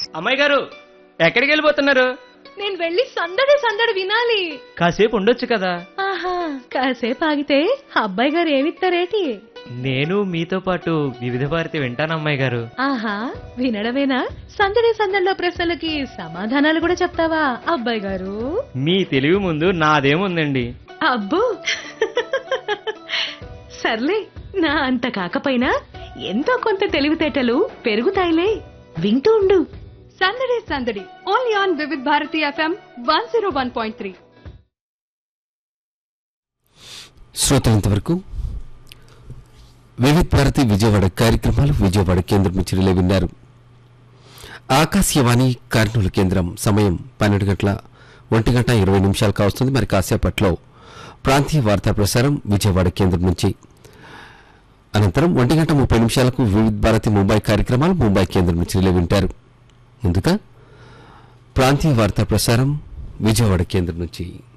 అమ్మాయి గారు ఎక్కడికి వెళ్ళిపోతున్నారు నేను వెళ్ళి సందడి సందడి వినాలి కాసేపు ఉండొచ్చు కదా ఆహా కాసేపు ఆగితే అబ్బాయి గారు ఏమిస్తారేటి నేను మీతో పాటు వివిధ భారతి వింటాను అమ్మాయి గారు ఆహా వినడమేనా సందడి సందడిలో ప్రశ్నలకి సమాధానాలు కూడా చెప్తావా అబ్బాయి గారు మీ తెలివి ముందు నాదేముందండి అబ్బో సర్లే నా అంత కాకపోయినా ఎంతో కొంత తెలివితేటలు పెరుగుతాయిలే వింటూ ఉండు సందడి సందడి only on Vividh Bharati FM one zero one point three శ్రోతలంతవరకు వివిధ భారతి విజయవాడ కార్యక్రమాలు విజయవాడ కేంద్రం నుంచి రిలే విన్నారు ఆకాశవాణి కర్నూలు కేంద్రం సమయం పన్నెండు గంటల ఒంటి గంట ఇరవై నిమిషాలు కావస్తుంది మరి కాసేపట్లో ప్రాంతీయ వార్తా ప్రసారం విజయవాడ కేంద్రం నుంచి అనంతరం ఒంటి గంట ముప్పై నిమిషాలకు వివిధ భారతి ముంబై కార్యక్రమాలు ముంబై కేంద్రం నుంచి రిలే వింటారు ముందుగా ప్రాంతీయ వార్తా ప్రసారం విజయవాడ కేంద్రం నుంచి